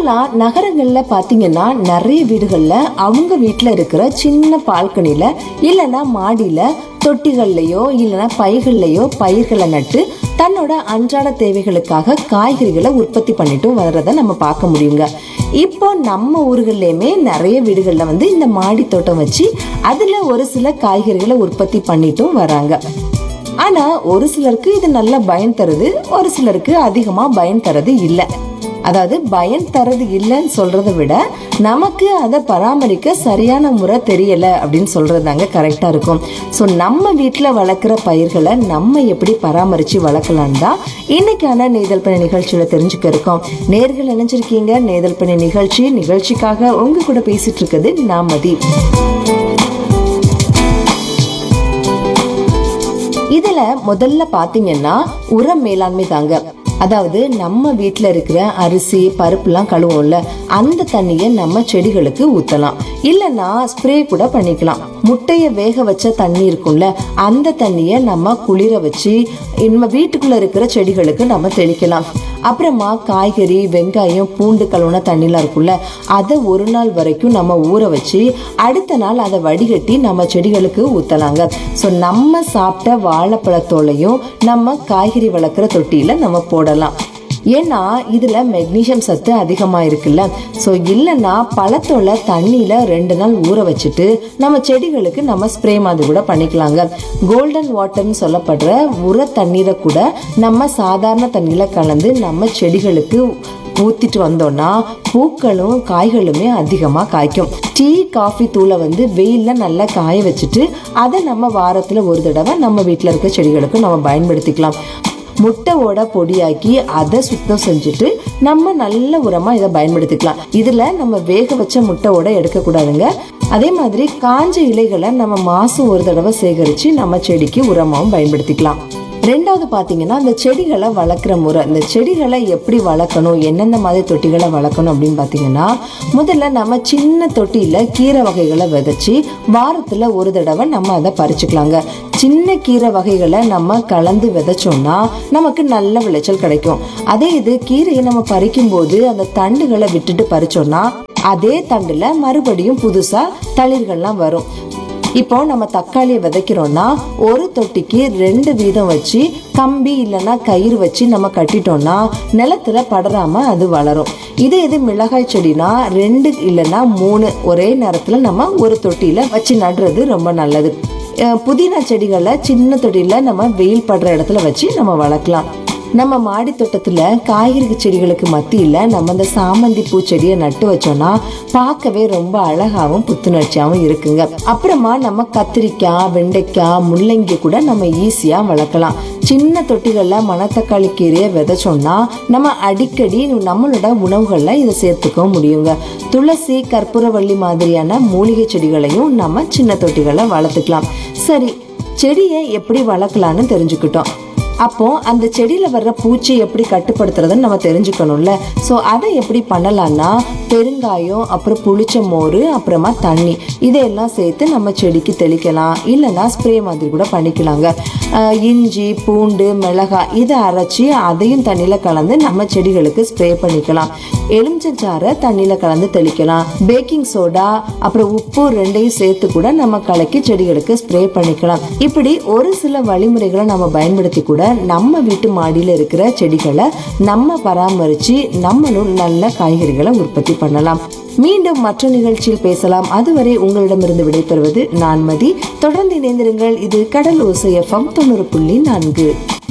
இப்பெல்லாம் நகரங்கள்ல பாத்தீங்கன்னா நிறைய வீடுகள்ல அவங்க வீட்ல இருக்கிற சின்ன பால்கனில இல்லைன்னா மாடியில தொட்டிகள்லயோ இல்லைன்னா பைகள்லயோ பயிர்களை நட்டு தன்னோட அன்றாட தேவைகளுக்காக காய்கறிகளை உற்பத்தி பண்ணிட்டும் வர்றதை நம்ம பார்க்க முடியுங்க இப்போ நம்ம ஊர்கள்லயுமே நிறைய வீடுகள்ல வந்து இந்த மாடி தோட்டம் வச்சு அதுல ஒரு சில காய்கறிகளை உற்பத்தி பண்ணிட்டும் வராங்க ஆனா ஒரு சிலருக்கு இது நல்ல பயன் தருது ஒரு சிலருக்கு அதிகமா பயன் தரது இல்லை அதாவது பயன் தரது இல்லைன்னு சொல்றதை விட நமக்கு அதை பராமரிக்க சரியான முறை தெரியல அப்படின்னு சொல்றது தாங்க கரெக்டா இருக்கும் ஸோ நம்ம வீட்டில் வளர்க்குற பயிர்களை நம்ம எப்படி பராமரிச்சு வளர்க்கலாம் தான் இன்னைக்கான நெய்தல் பணி நிகழ்ச்சியில தெரிஞ்சுக்க இருக்கோம் நேர்கள் நினைச்சிருக்கீங்க நெய்தல் பணி நிகழ்ச்சி நிகழ்ச்சிக்காக உங்க கூட பேசிட்டு இருக்குது நாமதி இதுல முதல்ல பாத்தீங்கன்னா உர மேலாண்மை தாங்க அதாவது நம்ம வீட்ல இருக்கிற அரிசி பருப்புலாம் கழுவோம்ல அந்த தண்ணியை நம்ம செடிகளுக்கு ஊத்தலாம் இல்லைன்னா ஸ்ப்ரே கூட பண்ணிக்கலாம் முட்டைய வேக வச்ச தண்ணி இருக்கும்ல அந்த தண்ணியை நம்ம குளிர வச்சு நம்ம வீட்டுக்குள்ள இருக்கிற செடிகளுக்கு நம்ம தெளிக்கலாம் அப்புறமா காய்கறி வெங்காயம் பூண்டு கழுவுன தண்ணிலாம் இருக்கும்ல அதை ஒரு நாள் வரைக்கும் நம்ம ஊற வச்சு அடுத்த நாள் அதை வடிகட்டி நம்ம செடிகளுக்கு ஊத்தலாங்க ஸோ நம்ம சாப்பிட்ட வாழைப்பழத்தோலையும் நம்ம காய்கறி வளர்க்குற தொட்டியில நம்ம போடலாம் ஏன்னா இதுல மெக்னீசியம் சத்து அதிகமா இருக்குல்ல ஸோ இல்லைன்னா பழத்தோல தண்ணியில ரெண்டு நாள் ஊற வச்சுட்டு நம்ம செடிகளுக்கு நம்ம ஸ்ப்ரே மாதிரி கூட பண்ணிக்கலாங்க கோல்டன் வாட்டர்னு சொல்லப்படுற உர தண்ணீரை கூட நம்ம சாதாரண தண்ணியில கலந்து நம்ம செடிகளுக்கு ஊத்திட்டு வந்தோம்னா பூக்களும் காய்களுமே அதிகமாக காய்க்கும் டீ காஃபி தூளை வந்து வெயிலில் நல்லா காய வச்சுட்டு அதை நம்ம வாரத்தில் ஒரு தடவை நம்ம வீட்டில் இருக்க செடிகளுக்கு நம்ம பயன்படுத்திக்கலாம் முட்டையோட பொடியாக்கி அதை சுத்தம் செஞ்சுட்டு நம்ம நல்ல உரமா இதை பயன்படுத்திக்கலாம் இதுல நம்ம வேக வச்ச முட்டையோட எடுக்கக்கூடாதுங்க அதே மாதிரி காஞ்ச இலைகளை நம்ம மாசம் ஒரு தடவை சேகரிச்சு நம்ம செடிக்கு உரமாவும் பயன்படுத்திக்கலாம் ரெண்டாவது பார்த்தீங்கன்னா இந்த செடிகளை வளர்க்குற முறை இந்த செடிகளை எப்படி வளர்க்கணும் என்னென்ன மாதிரி தொட்டிகளை வளர்க்கணும் அப்படின்னு பார்த்தீங்கன்னா முதல்ல நம்ம சின்ன தொட்டியில் கீரை வகைகளை விதைச்சி வாரத்தில் ஒரு தடவை நம்ம அதை பறிச்சுக்கலாங்க சின்ன கீரை வகைகளை நம்ம கலந்து விதைச்சோம்னா நமக்கு நல்ல விளைச்சல் கிடைக்கும் அதே இது கீரையை நம்ம பறிக்கும் போது அந்த தண்டுகளை விட்டுட்டு பறிச்சோம்னா அதே தண்டுல மறுபடியும் புதுசா தளிர்கள்லாம் வரும் இப்போ நம்ம தக்காளியை விதைக்கிறோம்னா ஒரு தொட்டிக்கு ரெண்டு வீதம் வச்சு கம்பி இல்லைன்னா கயிறு வச்சு நம்ம கட்டிட்டோம்னா நிலத்துல படராம அது வளரும் இதே இது மிளகாய் செடினா ரெண்டு இல்லைன்னா மூணு ஒரே நேரத்துல நம்ம ஒரு தொட்டியில வச்சு நடுறது ரொம்ப நல்லது அஹ் புதினா செடிகளை சின்ன தொட்டியில நம்ம வெயில் படுற இடத்துல வச்சு நம்ம வளர்க்கலாம் நம்ம மாடி தோட்டத்துல காய்கறி செடிகளுக்கு மத்தியில நம்ம இந்த சாமந்தி பூச்செடியை நட்டு வச்சோம்னா பார்க்கவே ரொம்ப அழகாவும் புத்துணர்ச்சியாவும் இருக்குங்க அப்புறமா நம்ம கத்திரிக்காய் வெண்டைக்காய் முள்ளங்கி கூட நம்ம ஈஸியா வளர்க்கலாம் சின்ன தொட்டிகள்ல மணத்தக்காளி கீரையை விதைச்சோம்னா நம்ம அடிக்கடி நம்மளோட உணவுகள்ல இதை சேர்த்துக்கவும் முடியுங்க துளசி கற்பூரவள்ளி மாதிரியான மூலிகை செடிகளையும் நம்ம சின்ன தொட்டிகளை வளர்த்துக்கலாம் சரி செடியை எப்படி வளர்க்கலாம்னு தெரிஞ்சுக்கிட்டோம் அப்போ அந்த செடியில வர்ற பூச்சி எப்படி கட்டுப்படுத்துறதுன்னு நம்ம தெரிஞ்சுக்கணும்ல ஸோ அதை எப்படி பண்ணலாம்னா பெருங்காயம் அப்புறம் புளிச்ச மோர் அப்புறமா தண்ணி இதையெல்லாம் சேர்த்து நம்ம செடிக்கு தெளிக்கலாம் இல்லைன்னா ஸ்ப்ரே மாதிரி கூட பண்ணிக்கலாங்க ஆஹ் இஞ்சி பூண்டு மிளகாய் இதை அரைச்சி அதையும் தண்ணியில் கலந்து நம்ம செடிகளுக்கு ஸ்ப்ரே பண்ணிக்கலாம் எலுமிச்சஞ்சாறை தண்ணியில் கலந்து தெளிக்கலாம் பேக்கிங் சோடா அப்புறம் உப்பு ரெண்டையும் சேர்த்து கூட நம்ம கலக்கி செடிகளுக்கு ஸ்ப்ரே பண்ணிக்கலாம் இப்படி ஒரு சில வழிமுறைகளை நம்ம பயன்படுத்தி கூட நம்ம வீட்டு மாடியில் இருக்கிற செடிகளை நம்ம பராமரித்து நம்மளும் நல்ல காய்கறிகளை உற்பத்தி பண்ணலாம் மீண்டும் மற்ற நிகழ்ச்சியில் பேசலாம் அதுவரை உங்களிடமிருந்து விடைபெறுவது நான் மதி தொடர்ந்து இணைந்திருங்கள் இது கடல் ஓசை எஃப்எம் தொண்ணூறு புள்ளி நான்கு